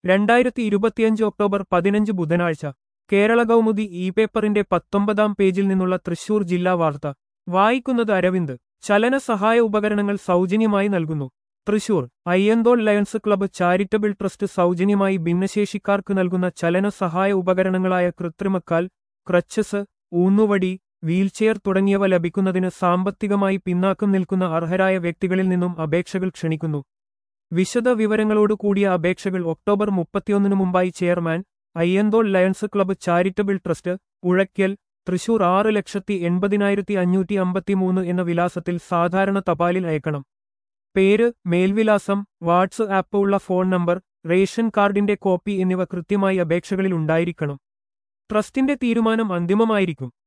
രണ്ടായിരത്തി ഇരുപത്തിയഞ്ച് ഒക്ടോബർ പതിനഞ്ച് ബുധനാഴ്ച കേരള കൗമുദി ഇ പേപ്പറിന്റെ പത്തൊമ്പതാം പേജിൽ നിന്നുള്ള തൃശൂർ ജില്ലാ വാർത്ത വായിക്കുന്നത് അരവിന്ദ് ചലന സഹായ ഉപകരണങ്ങൾ സൗജന്യമായി നൽകുന്നു Thrissur Ayyanthole Lions Club Charitable Trust സൗജന്യമായി ഭിന്നശേഷിക്കാർക്ക് നൽകുന്ന ചലന സഹായ ഉപകരണങ്ങളായ കൃത്രിമക്കാൽ ക്രച്ചസ് ഊന്നുവടി വീൽചെയർ തുടങ്ങിയവ ലഭിക്കുന്നതിന് സാമ്പത്തികമായി പിന്നാക്കം നിൽക്കുന്ന അർഹരായ വ്യക്തികളിൽ നിന്നും അപേക്ഷകൾ ക്ഷണിക്കുന്നു വിശദ വിവരങ്ങളോട് കൂടിയ അപേക്ഷകൾ ഒക്ടോബർ മുപ്പത്തിയൊന്നിനു മുമ്പായി chairman Ayyanthole Lions Club Charitable Trust ഉഴയ്ക്കൽ തൃശൂർ ആറ് ലക്ഷത്തി എൺപതിനായിരത്തി അഞ്ഞൂറ്റി അമ്പത്തിമൂന്ന് എന്ന വിലാസത്തിൽ സാധാരണ തപാലിൽ അയക്കണം പേര് മേൽവിലാസം വാട്സ് ആപ്പ് ഉള്ള ഫോൺ നമ്പർ റേഷൻ കാർഡിന്റെ കോപ്പി എന്നിവ കൃത്യമായി അപേക്ഷകളിൽ ഉണ്ടായിരിക്കണം ട്രസ്റ്റിന്റെ തീരുമാനം അന്തിമമായിരിക്കും